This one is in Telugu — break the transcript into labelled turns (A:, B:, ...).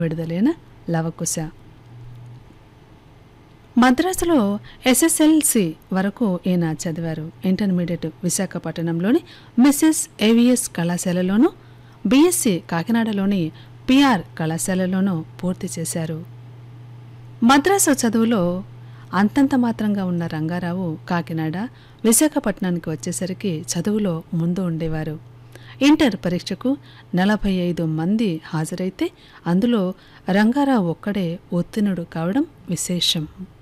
A: విడుదలైన లవకుశ మద్రాసులో ఎస్ఎస్ఎల్సి వరకు ఈయన చదివారు ఇంటర్మీడియట్ విశాఖపట్నంలోని మిస్సెస్ ఏవిఎస్ కళాశాలలోనూ బీఎస్సీ కాకినాడలోని పిఆర్ కళాశాలలోనూ పూర్తి చేశారు మద్రాసు చదువులో అంతంత మాత్రంగా ఉన్న రంగారావు కాకినాడ విశాఖపట్నానికి వచ్చేసరికి చదువులో ముందు ఉండేవారు ఇంటర్ పరీక్షకు నలభై ఐదు మంది హాజరైతే అందులో రంగారావు ఒక్కడే ఉత్తీర్ణుడు కావడం విశేషం